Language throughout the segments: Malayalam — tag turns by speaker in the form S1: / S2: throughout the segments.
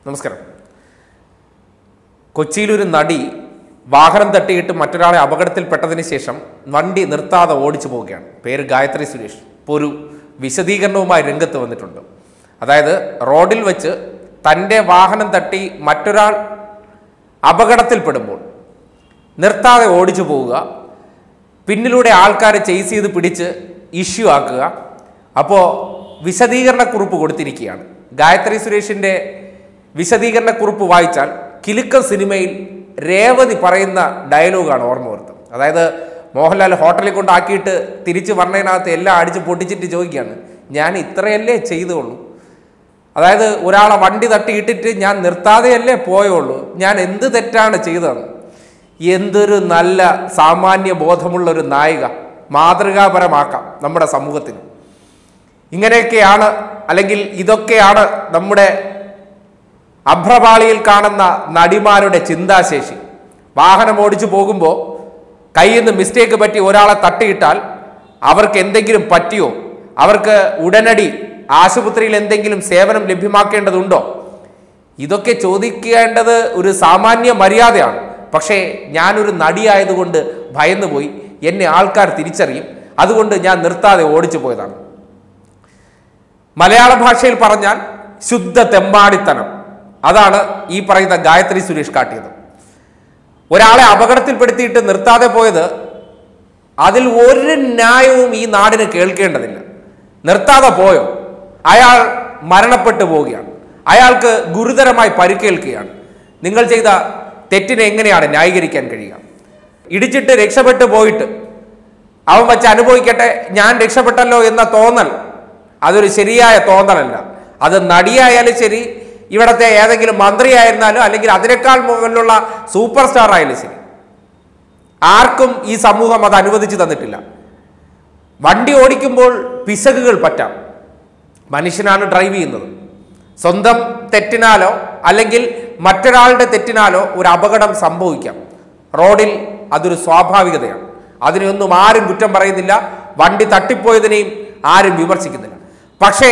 S1: നമസ്കാരം കൊച്ചിയിലൊരു നടി വാഹനം തട്ടിയിട്ട് മറ്റൊരാളെ അപകടത്തിൽപ്പെട്ടതിന് ശേഷം വണ്ടി നിർത്താതെ ഓടിച്ചു പോവുകയാണ് പേര് ഗായത്രി സുരേഷ് ഇപ്പോൾ ഒരു വിശദീകരണവുമായി രംഗത്ത് വന്നിട്ടുണ്ട് അതായത് റോഡിൽ വെച്ച് തൻ്റെ വാഹനം തട്ടി മറ്റൊരാൾ അപകടത്തിൽപ്പെടുമ്പോൾ നിർത്താതെ ഓടിച്ചു പോവുക പിന്നിലൂടെ ആൾക്കാരെ ചേസ് ചെയ്ത് പിടിച്ച് ഇഷ്യൂ ആക്കുക അപ്പോൾ വിശദീകരണക്കുറിപ്പ് കൊടുത്തിരിക്കുകയാണ് ഗായത്രി സുരേഷിൻ്റെ വിശദീകരണക്കുറിപ്പ് വായിച്ചാൽ കിലുക്കം സിനിമയിൽ രേവതി പറയുന്ന ഡയലോഗാണ് ഓർമ്മ വരുന്നത് അതായത് മോഹൻലാൽ ഹോട്ടലിൽ കൊണ്ടാക്കിയിട്ട് തിരിച്ച് വരണതിനകത്ത് എല്ലാം അടിച്ച് പൊട്ടിച്ചിട്ട് ചോദിക്കുകയാണ് ഞാൻ ഇത്രയല്ലേ ചെയ്തുള്ളൂ അതായത് ഒരാളെ വണ്ടി തട്ടിയിട്ടിട്ട് ഞാൻ നിർത്താതെയല്ലേ പോയുള്ളൂ ഞാൻ എന്ത് തെറ്റാണ് ചെയ്തതെന്ന് എന്തൊരു നല്ല സാമാന്യ ബോധമുള്ള ഒരു നായിക മാതൃകാപരമാക്കാം നമ്മുടെ സമൂഹത്തിന് ഇങ്ങനെയൊക്കെയാണ് അല്ലെങ്കിൽ ഇതൊക്കെയാണ് നമ്മുടെ അഭ്രപാളിയിൽ കാണുന്ന നടിമാരുടെ ചിന്താശേഷി വാഹനം ഓടിച്ചു പോകുമ്പോൾ കയ്യിൽ നിന്ന് മിസ്റ്റേക്ക് പറ്റി ഒരാളെ തട്ടിയിട്ടാൽ അവർക്ക് എന്തെങ്കിലും പറ്റിയോ അവർക്ക് ഉടനടി ആശുപത്രിയിൽ എന്തെങ്കിലും സേവനം ലഭ്യമാക്കേണ്ടതുണ്ടോ ഇതൊക്കെ ചോദിക്കേണ്ടത് ഒരു സാമാന്യ മര്യാദയാണ് പക്ഷേ ഞാനൊരു നടിയായതുകൊണ്ട് ഭയന്നു പോയി എന്നെ ആൾക്കാർ തിരിച്ചറിയും അതുകൊണ്ട് ഞാൻ നിർത്താതെ ഓടിച്ചു പോയതാണ് മലയാള ഭാഷയിൽ പറഞ്ഞാൽ ശുദ്ധ തെമ്മാടിത്തനം അതാണ് ഈ പറയുന്ന ഗായത്രി സുരേഷ് കാട്ടിയത് ഒരാളെ അപകടത്തിൽപ്പെടുത്തിയിട്ട് നിർത്താതെ പോയത് അതിൽ ഒരു ന്യായവും ഈ നാടിന് കേൾക്കേണ്ടതില്ല നിർത്താതെ പോയോ അയാൾ മരണപ്പെട്ടു പോവുകയാണ് അയാൾക്ക് ഗുരുതരമായി പരിക്കേൽക്കുകയാണ് നിങ്ങൾ ചെയ്ത തെറ്റിനെ എങ്ങനെയാണ് ന്യായീകരിക്കാൻ കഴിയുക ഇടിച്ചിട്ട് രക്ഷപ്പെട്ടു പോയിട്ട് അവൻ വച്ച് അനുഭവിക്കട്ടെ ഞാൻ രക്ഷപ്പെട്ടല്ലോ എന്ന തോന്നൽ അതൊരു ശരിയായ തോന്നലല്ല അത് നടിയായാലും ശരി ഇവിടത്തെ ഏതെങ്കിലും മന്ത്രിയായിരുന്നാലും അല്ലെങ്കിൽ അതിനേക്കാൾ മുകളിലുള്ള സൂപ്പർ സ്റ്റാർ ആയാലും ശരി ആർക്കും ഈ സമൂഹം അത് അനുവദിച്ചു തന്നിട്ടില്ല വണ്ടി ഓടിക്കുമ്പോൾ പിശകുകൾ പറ്റാം മനുഷ്യനാണ് ഡ്രൈവ് ചെയ്യുന്നത് സ്വന്തം തെറ്റിനാലോ അല്ലെങ്കിൽ മറ്റൊരാളുടെ തെറ്റിനാലോ ഒരു അപകടം സംഭവിക്കാം റോഡിൽ അതൊരു സ്വാഭാവികതയാണ് അതിനെയൊന്നും ആരും കുറ്റം പറയുന്നില്ല വണ്ടി തട്ടിപ്പോയതിനെയും ആരും വിമർശിക്കുന്നില്ല പക്ഷേ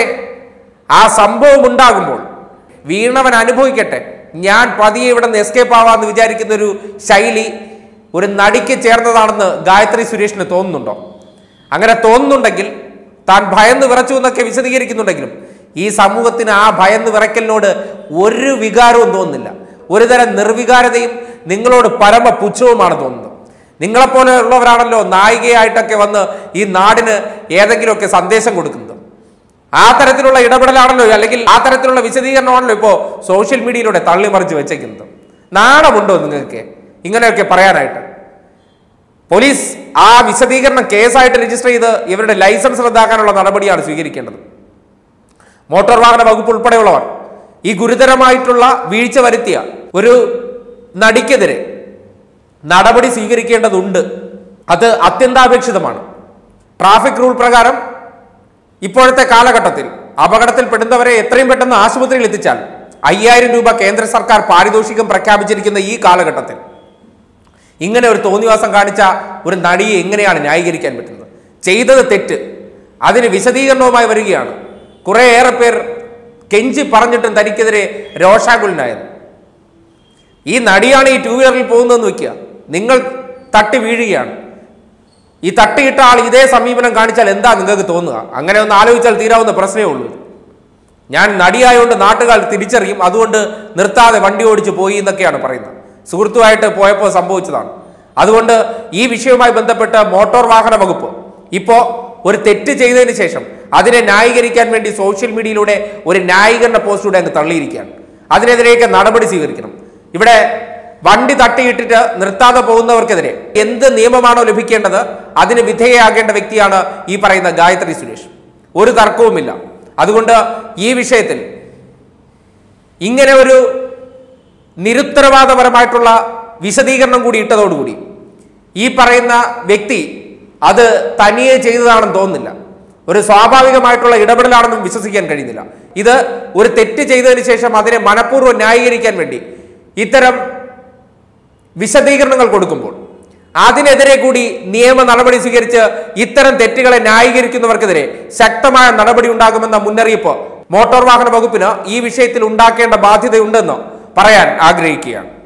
S1: ആ സംഭവം ഉണ്ടാകുമ്പോൾ വീണവൻ അനുഭവിക്കട്ടെ ഞാൻ പതിയെ ഇവിടെ നിന്ന് എസ്കേപ്പ് ആവാന്ന് വിചാരിക്കുന്ന ഒരു ശൈലി ഒരു നടിക്ക് ചേർന്നതാണെന്ന് ഗായത്രി സുരേഷിന് തോന്നുന്നുണ്ടോ അങ്ങനെ തോന്നുന്നുണ്ടെങ്കിൽ താൻ ഭയന്ന് വിറച്ചു എന്നൊക്കെ വിശദീകരിക്കുന്നുണ്ടെങ്കിലും ഈ സമൂഹത്തിന് ആ ഭയന്ന് വിറയ്ക്കലിനോട് ഒരു വികാരവും തോന്നുന്നില്ല ഒരു തരം നിർവികാരതയും നിങ്ങളോട് പരമ പുച്ഛവുമാണ് തോന്നുന്നത് നിങ്ങളെപ്പോലെ ഉള്ളവരാണല്ലോ നായികയായിട്ടൊക്കെ വന്ന് ഈ നാടിന് ഏതെങ്കിലുമൊക്കെ സന്ദേശം കൊടുക്കുന്നത് ആ തരത്തിലുള്ള ഇടപെടലാണല്ലോ അല്ലെങ്കിൽ ആ തരത്തിലുള്ള വിശദീകരണമാണല്ലോ ഇപ്പോൾ സോഷ്യൽ മീഡിയയിലൂടെ തള്ളിമറിച്ച് വെച്ചേക്കുന്നത് നാണമുണ്ടോ നിങ്ങൾക്ക് ഇങ്ങനെയൊക്കെ പറയാനായിട്ട് പോലീസ് ആ വിശദീകരണം കേസായിട്ട് രജിസ്റ്റർ ചെയ്ത് ഇവരുടെ ലൈസൻസ് റദ്ദാക്കാനുള്ള നടപടിയാണ് സ്വീകരിക്കേണ്ടത് മോട്ടോർ വാഹന വകുപ്പ് ഉൾപ്പെടെയുള്ളവർ ഈ ഗുരുതരമായിട്ടുള്ള വീഴ്ച വരുത്തിയ ഒരു നടിക്കെതിരെ നടപടി സ്വീകരിക്കേണ്ടതുണ്ട് അത് അത്യന്താപേക്ഷിതമാണ് ട്രാഫിക് റൂൾ പ്രകാരം ഇപ്പോഴത്തെ കാലഘട്ടത്തിൽ അപകടത്തിൽപ്പെടുന്നവരെ എത്രയും പെട്ടെന്ന് ആശുപത്രിയിൽ എത്തിച്ചാൽ അയ്യായിരം രൂപ കേന്ദ്ര സർക്കാർ പാരിതോഷികം പ്രഖ്യാപിച്ചിരിക്കുന്ന ഈ കാലഘട്ടത്തിൽ ഇങ്ങനെ ഒരു തോന്നിവാസം കാണിച്ച ഒരു നടിയെ എങ്ങനെയാണ് ന്യായീകരിക്കാൻ പറ്റുന്നത് ചെയ്തത് തെറ്റ് അതിന് വിശദീകരണവുമായി വരികയാണ് കുറേയേറെ പേർ കെഞ്ചി പറഞ്ഞിട്ടും തനിക്കെതിരെ രോഷാകുലനായത് ഈ നടിയാണ് ഈ ടൂ വീലറിൽ പോകുന്നതെന്ന് വെക്കുക നിങ്ങൾ തട്ടി വീഴുകയാണ് ഈ തട്ടിയിട്ട ആൾ ഇതേ സമീപനം കാണിച്ചാൽ എന്താ നിങ്ങൾക്ക് തോന്നുക അങ്ങനെ ഒന്ന് ആലോചിച്ചാൽ തീരാവുന്ന പ്രശ്നമേ ഉള്ളൂ ഞാൻ നടിയായതുകൊണ്ട് നാട്ടുകാർ തിരിച്ചറിയും അതുകൊണ്ട് നിർത്താതെ വണ്ടി ഓടിച്ച് പോയി എന്നൊക്കെയാണ് പറയുന്നത് സുഹൃത്തുമായിട്ട് പോയപ്പോൾ സംഭവിച്ചതാണ് അതുകൊണ്ട് ഈ വിഷയവുമായി ബന്ധപ്പെട്ട് മോട്ടോർ വാഹന വകുപ്പ് ഇപ്പോൾ ഒരു തെറ്റ് ചെയ്തതിന് ശേഷം അതിനെ ന്യായീകരിക്കാൻ വേണ്ടി സോഷ്യൽ മീഡിയയിലൂടെ ഒരു ന്യായീകരണ പോസ്റ്റിലൂടെ അങ്ങ് തള്ളിയിരിക്കുകയാണ് അതിനെതിരെയൊക്കെ നടപടി സ്വീകരിക്കണം ഇവിടെ വണ്ടി തട്ടിയിട്ടിട്ട് നിർത്താതെ പോകുന്നവർക്കെതിരെ എന്ത് നിയമമാണോ ലഭിക്കേണ്ടത് അതിന് വിധേയയാകേണ്ട വ്യക്തിയാണ് ഈ പറയുന്ന ഗായത്രി സുരേഷ് ഒരു തർക്കവുമില്ല അതുകൊണ്ട് ഈ വിഷയത്തിൽ ഇങ്ങനെ ഒരു നിരുത്തരവാദപരമായിട്ടുള്ള വിശദീകരണം കൂടി ഇട്ടതോടുകൂടി ഈ പറയുന്ന വ്യക്തി അത് തനിയെ ചെയ്തതാണെന്ന് തോന്നുന്നില്ല ഒരു സ്വാഭാവികമായിട്ടുള്ള ഇടപെടലാണെന്നും വിശ്വസിക്കാൻ കഴിയുന്നില്ല ഇത് ഒരു തെറ്റ് ചെയ്തതിന് ശേഷം അതിനെ മനഃപൂർവ്വം ന്യായീകരിക്കാൻ വേണ്ടി ഇത്തരം വിശദീകരണങ്ങൾ കൊടുക്കുമ്പോൾ അതിനെതിരെ കൂടി നിയമ നടപടി സ്വീകരിച്ച് ഇത്തരം തെറ്റുകളെ ന്യായീകരിക്കുന്നവർക്കെതിരെ ശക്തമായ നടപടി ഉണ്ടാകുമെന്ന മുന്നറിയിപ്പ് മോട്ടോർ വാഹന വകുപ്പിന് ഈ വിഷയത്തിൽ ഉണ്ടാക്കേണ്ട ബാധ്യതയുണ്ടെന്ന് പറയാൻ ആഗ്രഹിക്കുകയാണ്